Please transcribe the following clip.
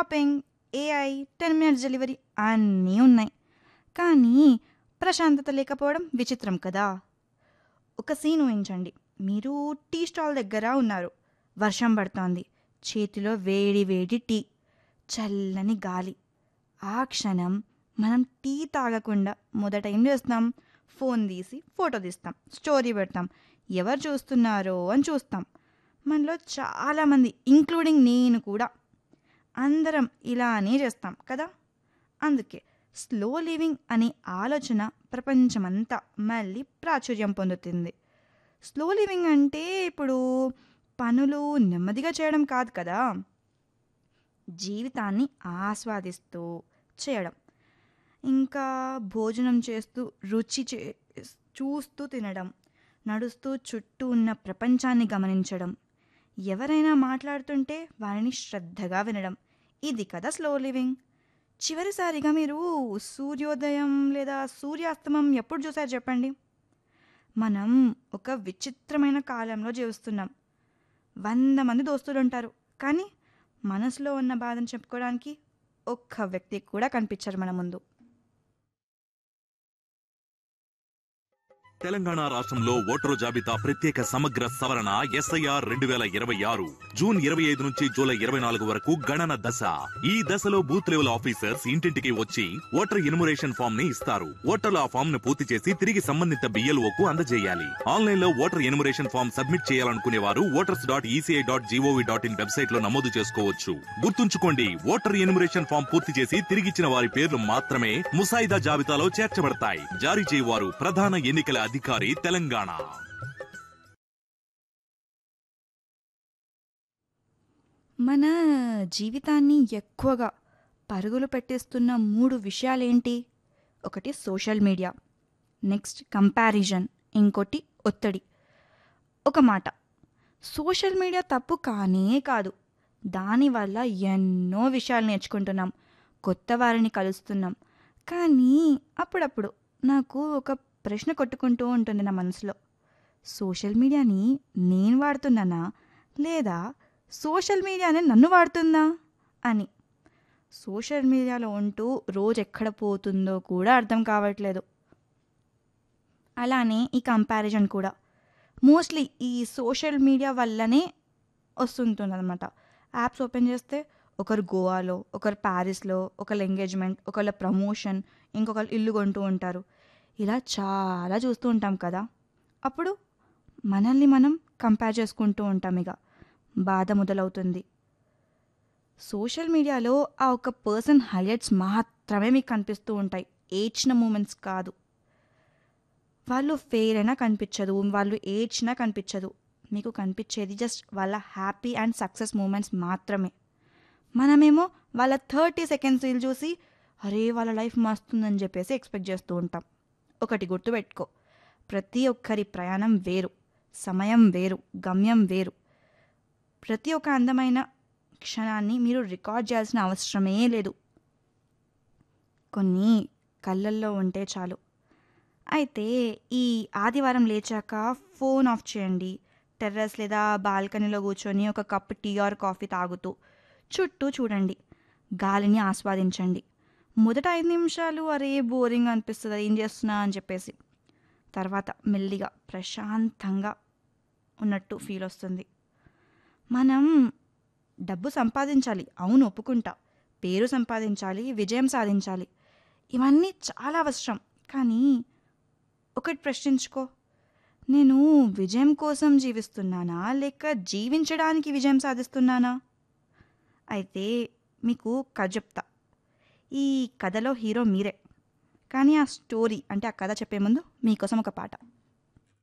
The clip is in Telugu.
shopping AI ten minutes delivery అన్నీ ఉన్నాయి కానీ ప్రశాంతత లేకపోవడం విచిత్రం కదా ఒక సీన్ ఊహించండి మీరు టీ స్టాల్ దగ్గర ఉన్నారు వర్షం పడుతోంది చేతిలో వేడి వేడి టీ చల్లని గాలి ఆ క్షణం మనం టీ తాగకుండా మొదట ఏం చేస్తాం ఫోన్ తీసి ఫోటో తీస్తాం స్టోరీ పెడతాం ఎవరు చూస్తున్నారో అని చూస్తాం మనలో చాలామంది ఇంక్లూడింగ్ నేను కూడా అందరం ఇలానే చేస్తాం కదా అందుకే స్లో లివింగ్ అనే ఆలోచన ప్రపంచమంతా మళ్ళీ ప్రాచుర్యం పొందుతుంది స్లో లివింగ్ అంటే ఇప్పుడు పనులు నెమ్మదిగా చేయడం కాదు కదా జీవితాన్ని ఆస్వాదిస్తూ చేయడం ఇంకా భోజనం చేస్తూ రుచి చే చూస్తూ తినడం నడుస్తూ చుట్టూ ఉన్న ప్రపంచాన్ని గమనించడం ఎవరైనా మాట్లాడుతుంటే వారిని శ్రద్ధగా వినడం ఇది కదా స్లో లివింగ్ చివరిసారిగా మీరు సూర్యోదయం లేదా సూర్యాస్తమం ఎప్పుడు చూసారు చెప్పండి మనం ఒక విచిత్రమైన కాలంలో జీవిస్తున్నాం వంద మంది దోస్తులు ఉంటారు కానీ మనసులో ఉన్న బాధను చెప్పుకోవడానికి ఒక్క వ్యక్తి కూడా కనిపించరు మన ముందు తెలంగాణ రాష్ట్రంలో ఓటరు జాబితా ప్రత్యేక సమగ్ర సవరణ ఎస్ఐఆర్ రెండు వేల ఇరవై ఆరు జూన్ ఇరవై ఐదు నుంచి జూలై ఇరవై నాలుగు వరకు గణన దశ ఈ దశలో బూత్ లెవెల్ ఆఫీసర్స్ ఇంటింటికి వచ్చి ఓటర్ ఇనుమరేషన్ ఫామ్ ని ఇస్తారు ఓటర్లు ఆ ఫామ్ ను పూర్తి చేసి తిరిగి సంబంధిత బిఎల్ఓ కు అందజేయాలి ఆన్లైన్ లో ఓటర్ ఎనుమరేషన్ ఫామ్ సబ్మిట్ చేయాలనుకునే వారు voters dot ECI dot GOV dot in website లో నమోదు చేసుకోవచ్చు గుర్తుంచుకోండి ఓటర్ ఎనుమరేషన్ ఫామ్ పూర్తి చేసి తిరిగిచ్చిన వారి పేర్లు మాత్రమే ముసాయిదా జాబితాలో చేర్చబడతాయి జారీ చేయవారు ప్రధాన ఎన్నికల అధికారి తెలంగాణ మన జీవితాన్ని ఎక్కువగా పరుగులు పెట్టేస్తున్న మూడు విషయాలేంటి ఒకటి సోషల్ మీడియా నెక్స్ట్ కంపారిజన్ ఇంకోటి ఒత్తిడి ఒక మాట సోషల్ మీడియా తప్పు కానే కాదు దానివల్ల ఎన్నో విషయాలు నేర్చుకుంటున్నాం కొత్త వారిని కలుస్తున్నాం కానీ అప్పుడప్పుడు నాకు ఒక ప్రశ్న కొట్టుకుంటూ ఉంటుంది నా మనసులో సోషల్ మీడియాని నేను వాడుతున్నానా లేదా సోషల్ మీడియానే నన్ను వాడుతుందా అని సోషల్ మీడియాలో ఉంటూ రోజు ఎక్కడ పోతుందో కూడా అర్థం కావట్లేదు అలానే ఈ కంపారిజన్ కూడా మోస్ట్లీ ఈ సోషల్ మీడియా వల్లనే వస్తుంటుంది అనమాట యాప్స్ ఓపెన్ చేస్తే ఒకరు గోవాలో ఒకరు ప్యారిస్లో ఒకరు ఎంగేజ్మెంట్ ఒకళ్ళ ప్రమోషన్ ఇంకొకరు ఇల్లు కొంటూ ఉంటారు ఇలా చాలా చూస్తూ ఉంటాం కదా అప్పుడు మనల్ని మనం కంపేర్ చేసుకుంటూ ఉంటాం ఇక బాధ మొదలవుతుంది సోషల్ మీడియాలో ఆ ఒక పర్సన్ హైలైట్స్ మాత్రమే మీకు కనిపిస్తూ ఉంటాయి ఏడ్చిన మూమెంట్స్ కాదు వాళ్ళు ఫెయిల్ అయినా కనిపించదు వాళ్ళు ఏడ్చినా కనిపించదు మీకు కనిపించేది జస్ట్ వాళ్ళ హ్యాపీ అండ్ సక్సెస్ మూమెంట్స్ మాత్రమే మనమేమో వాళ్ళ థర్టీ సెకండ్స్ రీల్ చూసి అరే వాళ్ళ లైఫ్ మస్తుందని చెప్పేసి ఎక్స్పెక్ట్ చేస్తూ ఉంటాం ఒకటి గుర్తుపెట్టుకో ప్రతి ఒక్కరి ప్రయాణం వేరు సమయం వేరు గమ్యం వేరు ప్రతి ఒక్క అందమైన క్షణాన్ని మీరు రికార్డ్ చేయాల్సిన అవసరమే లేదు కొన్ని కళ్ళల్లో ఉంటే చాలు అయితే ఈ ఆదివారం లేచాక ఫోన్ ఆఫ్ చేయండి టెర్రస్ లేదా బాల్కనీలో కూర్చొని ఒక కప్ టీ ఆర్ కాఫీ తాగుతూ చుట్టూ చూడండి గాలిని ఆస్వాదించండి మొదట ఐదు నిమిషాలు అరే బోరింగ్ అనిపిస్తుంది ఏం చేస్తున్నా అని చెప్పేసి తర్వాత మెల్లిగా ప్రశాంతంగా ఉన్నట్టు ఫీల్ వస్తుంది మనం డబ్బు సంపాదించాలి అవును ఒప్పుకుంటా పేరు సంపాదించాలి విజయం సాధించాలి ఇవన్నీ చాలా అవసరం కానీ ఒకటి ప్రశ్నించుకో నేను విజయం కోసం జీవిస్తున్నానా లేక జీవించడానికి విజయం సాధిస్తున్నానా అయితే మీకు కథ చెప్తా ఈ కథలో హీరో మీరే కానీ ఆ స్టోరీ అంటే ఆ కథ చెప్పే ముందు మీకోసం ఒక పాట